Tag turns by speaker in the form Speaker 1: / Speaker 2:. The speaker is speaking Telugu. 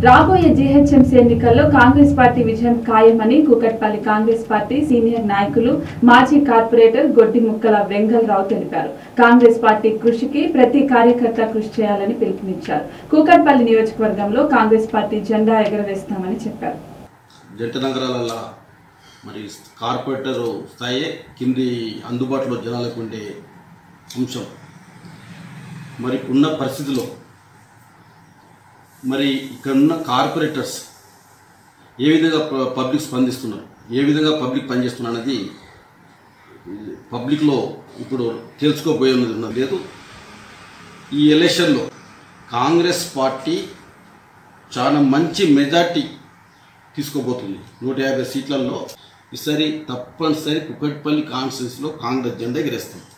Speaker 1: రాబోయే జీహెచ్ఎంసీ ఎన్నికల్లో కాంగ్రెస్ పార్టీ విజయం ఖాయమని కూకట్పల్లి కాంగ్రెస్ పార్టీ సీనియర్ నాయకులు మాజీ కార్పొరేటర్ గొడ్డి ముక్కల వెంగళరావు తెలిపారు కాంగ్రెస్ పార్టీ కృషికి ప్రతి కార్యకర్త కృషి చేయాలని పిలుపునిచ్చారు కూకట్పల్లి నియోజకవర్గంలో కాంగ్రెస్ పార్టీ జెండా ఎగరవేస్తామని చెప్పారు
Speaker 2: జంట నగరాలలో మరి కార్పొరేటర్ స్థాయి కింది అందుబాటులో జనాలకు ఉండే అంశం మరి ఉన్న పరిస్థితిలో మరి ఇక్కడ ఉన్న కార్పొరేటర్స్ ఏ విధంగా ప- పబ్లిక్ స్పందిస్తున్నారు ఏ విధంగా పబ్లిక్ పనిచేస్తున్నారు అనేది పబ్లిక్లో ఇప్పుడు తెలుసుకోబోయే ఉన్నది లేదు ఈ ఎలక్షన్లో కాంగ్రెస్ పార్టీ చాలా మంచి మెజార్టీ తీసుకోబోతుంది నూట యాభై సీట్లలో ఈసారి తప్పనిసరి కుక్కట్పల్లి కాన్స్టిట్యూన్సీలో కాంగ్రెస్ జెండా ఎగరేస్తాం